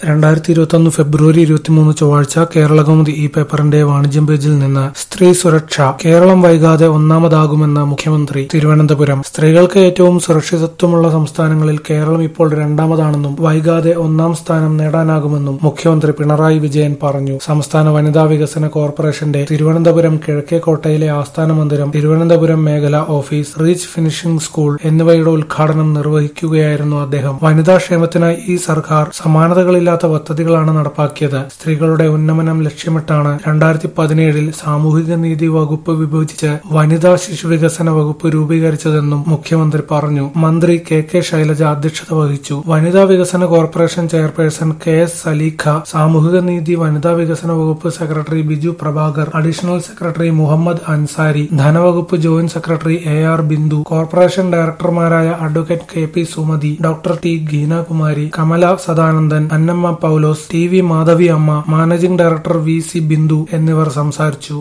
രണ്ടായിരത്തി ഇരുപത്തൊന്ന് ഫെബ്രുവരി ഇരുപത്തിമൂന്ന് ചൊവ്വാഴ്ച കേരളകൗമുദി ഈ പേപ്പറിന്റെ വാണിജ്യം പേജിൽ നിന്ന് സ്ത്രീ സുരക്ഷ കേരളം വൈകാതെ ഒന്നാമതാകുമെന്ന് മുഖ്യമന്ത്രി തിരുവനന്തപുരം സ്ത്രീകൾക്ക് ഏറ്റവും സുരക്ഷിതത്വമുള്ള സംസ്ഥാനങ്ങളിൽ കേരളം ഇപ്പോൾ രണ്ടാമതാണെന്നും വൈകാതെ ഒന്നാം സ്ഥാനം നേടാനാകുമെന്നും മുഖ്യമന്ത്രി പിണറായി വിജയൻ പറഞ്ഞു സംസ്ഥാന വനിതാ വികസന കോർപ്പറേഷന്റെ തിരുവനന്തപുരം കിഴക്കേക്കോട്ടയിലെ ആസ്ഥാന മന്ദിരം തിരുവനന്തപുരം മേഖല ഓഫീസ് റീച്ച് ഫിനിഷിംഗ് സ്കൂൾ എന്നിവയുടെ ഉദ്ഘാടനം നിർവഹിക്കുകയായിരുന്നു അദ്ദേഹം വനിതാ ക്ഷേമത്തിനായി ഈ സർക്കാർ സമാനതകളില്ലാത്ത പദ്ധതികളാണ് നടപ്പാക്കിയത് സ്ത്രീകളുടെ ഉന്നമനം ലക്ഷ്യമിട്ടാണ് രണ്ടായിരത്തി പതിനേഴിൽ സാമൂഹിക നീതി വകുപ്പ് വിഭജിച്ച് വനിതാ ശിശു വികസന വകുപ്പ് രൂപീകരിച്ചതെന്നും മുഖ്യമന്ത്രി പറഞ്ഞു മന്ത്രി കെ കെ ശൈലജ അധ്യക്ഷത വഹിച്ചു വനിതാ വികസന corporation chairperson K S Saleekha സാമൂഹിക നീതി വനിതാ വികസന വകുപ്പ് secretary Biju Prabhakar additional secretary Muhammad Ansari ധനവകുപ്പ് joint secretary A R Bindu corporation ഡയറക്ടർമാരായ advocate K P Sumathi doctor T Geenakumari Kamala Sadanandan Annamma Paulose T V Madhavi Amma managing director V C Bindu എന്നിവർ സംസാരിച്ചു